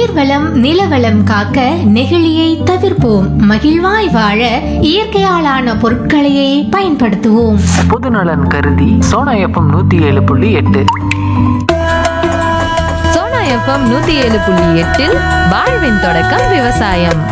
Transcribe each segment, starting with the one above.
நீர்வளம் நிலவளம் காக்க நெகிழியை தவிர்ப்போம் மகிழ்வாய் வாழ இயற்கையாலான பொருட்களையே பயன்படுத்துவோம் பொதுநலன் கருதி சோனா எஃப்எம் நூத்தி ஏழு புள்ளி எட்டு சோனா எஃப்எம் நூத்தி ஏழு புள்ளி எட்டில் வாழ்வின் தொடக்கம் விவசாயம்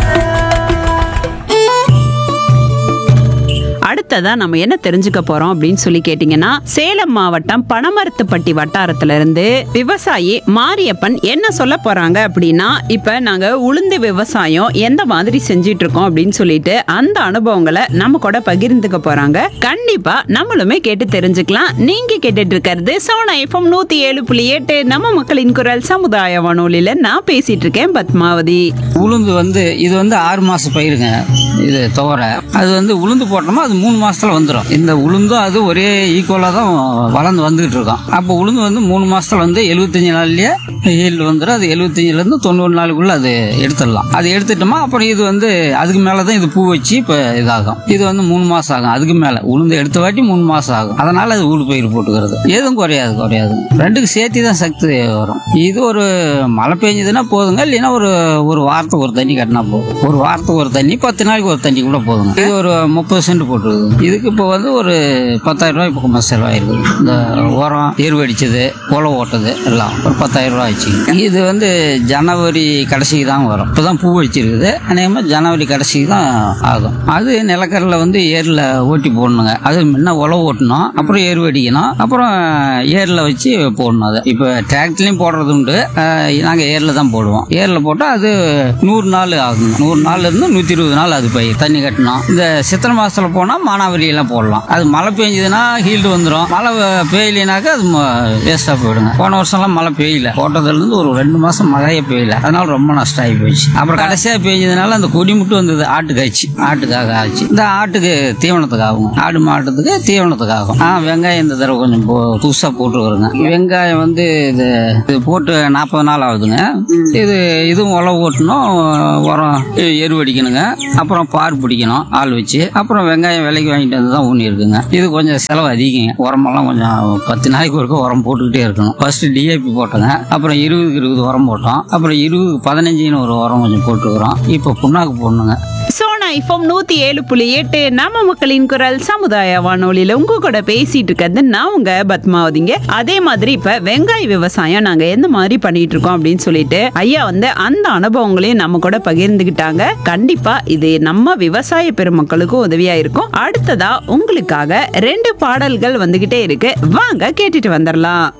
அடுத்ததா நம்ம என்ன தெரிஞ்சுக்க போறோம் அப்படின்னு சொல்லி கேட்டீங்கன்னா சேலம் மாவட்டம் பனமரத்துப்பட்டி வட்டாரத்துல இருந்து விவசாயி மாரியப்பன் என்ன சொல்ல போறாங்க அப்படின்னா இப்ப நாங்க உளுந்து விவசாயம் எந்த மாதிரி செஞ்சிட்டு இருக்கோம் அப்படின்னு சொல்லிட்டு அந்த அனுபவங்களை நம்ம கூட பகிர்ந்துக்க போறாங்க கண்டிப்பா நம்மளுமே கேட்டு தெரிஞ்சுக்கலாம் நீங்க கேட்டுட்டு இருக்கிறது சோனா எஃப்எம் நூத்தி ஏழு புள்ளி எட்டு நம்ம மக்களின் குரல் சமுதாய வானொலியில நான் பேசிட்டு இருக்கேன் பத்மாவதி உளுந்து வந்து இது வந்து ஆறு மாச பயிருங்க இது துவரை அது வந்து உளுந்து போட்டோமா அது மூணு மாசத்துல வந்துடும் இந்த உளுந்தும் அது ஒரே ஈக்குவலா தான் வளர்ந்து வந்துகிட்டு இருக்கோம் அப்போ உளுந்து வந்து மூணு மாசத்துல வந்து எழுபத்தஞ்சு நாள்லயே ஈல்டு வந்துடும் அது எழுபத்தஞ்சுல இருந்து தொண்ணூறு நாளுக்குள்ள அது எடுத்துடலாம் அது எடுத்துட்டோமா அப்புறம் இது வந்து அதுக்கு மேல தான் இது பூ வச்சு இப்போ இதாகும் இது வந்து மூணு மாசம் ஆகும் அதுக்கு மேல உளுந்து எடுத்த வாட்டி மூணு மாசம் ஆகும் அதனால அது ஊடு பயிர் போட்டுக்கிறது எதுவும் குறையாது குறையாது ரெண்டுக்கு சேர்த்து தான் சக்தி வரும் இது ஒரு மழை பெஞ்சதுன்னா போதுங்க இல்லைன்னா ஒரு ஒரு வாரத்துக்கு ஒரு தண்ணி கட்டினா போதும் ஒரு வாரத்துக்கு ஒரு தண்ணி பத்து நாளைக்கு ஒரு தண்ணி கூட போதுங்க இது ஒரு முப்பது சென்ட் போட்டுருக்குது இதுக்கு இப்போ வந்து ஒரு பத்தாயிரம் ரூபாய் பக்கம் செலவாயிருக்குது இந்த உரம் எருவு அடிச்சது உழவு ஓட்டது எல்லாம் ஒரு பத்தாயிரம் ரூபாய் ஆச்சு இது வந்து ஜனவரி கடைசிக்கு தான் வரும் இப்போதான் பூ வச்சிருக்குது அநேகமாக ஜனவரி கடைசிக்கு தான் ஆகும் அது நிலக்கரில் வந்து ஏரில் ஓட்டி போடணுங்க அது முன்ன உழவு ஓட்டணும் அப்புறம் எருவு அடிக்கணும் அப்புறம் ஏரில் வச்சு போடணும் அதை இப்போ டிராக்டர்லையும் போடுறது உண்டு நாங்கள் ஏரில் தான் போடுவோம் ஏரில் போட்டால் அது நூறு நாள் ஆகுங்க நூறு நாள்ல இருந்து நூற்றி இருபது நாள் அது பயிர் தண்ணி கட்டணும் இந்த சித்திரை மாசத்துல போனால் மானாவரி எல்லாம் போடலாம் அது மழை பெஞ்சதுன்னா ஹீல்டு வந்துடும் மழை பெய்யலினாக்கா அது வேஸ்ட்டாக போயிடுங்க போன வருஷம்லாம் மழை பெய்யல போட்டதுலேருந்து ஒரு ரெண்டு மாதம் மழையே பெய்யல அதனால ரொம்ப நஷ்டம் ஆகி போச்சு அப்புறம் கடைசியாக பெஞ்சதுனால அந்த கொடி மட்டும் வந்தது ஆட்டுக்கு ஆச்சு ஆட்டுக்காக ஆச்சு இந்த ஆட்டுக்கு தீவனத்துக்கு ஆகும் ஆடு மாட்டுக்கு தீவனத்துக்கு ஆகும் ஆ வெங்காயம் இந்த தடவை கொஞ்சம் புதுசாக போட்டு வருங்க வெங்காயம் வந்து இது இது போட்டு நாற்பது நாள் ஆகுதுங்க இது இதுவும் உழவு ஓட்டணும் உரம் எரு அடிக்கணுங்க அப்புறம் பார் பிடிக்கணும் ஆள் வச்சு அப்புறம் வெங்காயம் விலைக்கு வாங்கிட்டு வந்து தான் ஊனி இருக்குங்க இது கொஞ்சம் செலவு அதிகங்க உரமெல்லாம் கொஞ்சம் பத்து நாளைக்கு ஒருக்க உரம் போட்டுக்கிட்டே இருக்கணும் ஃபர்ஸ்ட் டிஏபி போட்டோங்க அப்புறம் இருபதுக்கு இருபது உரம் போட்டோம் அப்புறம் இருபதுக்கு பதினஞ்சுன்னு ஒரு உரம் கொஞ்சம் போட்டுக்கிறோம் இப்போ புண்ணாக்கு போடணுங்க சோனா ஐஃபோம் நூத்தி ஏழு புள்ளி எட்டு நம்ம மக்களின் குரல் சமுதாய வானொலியில உங்க கூட பேசிட்டு இருக்கிறது நான் உங்க பத்மாவதிங்க அதே மாதிரி இப்ப வெங்காய விவசாயம் நாங்க எந்த மாதிரி பண்ணிட்டு இருக்கோம் அப்படின்னு சொல்லிட்டு ஐயா வந்து அந்த அனுபவங்களையும் நம்ம கூட பகிர்ந்துகிட்டாங்க கண்டிப்பா இது நம்ம விவசாய பெருமக்களுக்கும் உதவியா இருக்கும் அடுத்ததா உங்களுக்காக ரெண்டு பாடல்கள் வந்துகிட்டே இருக்கு வாங்க கேட்டுட்டு வந்துடலாம்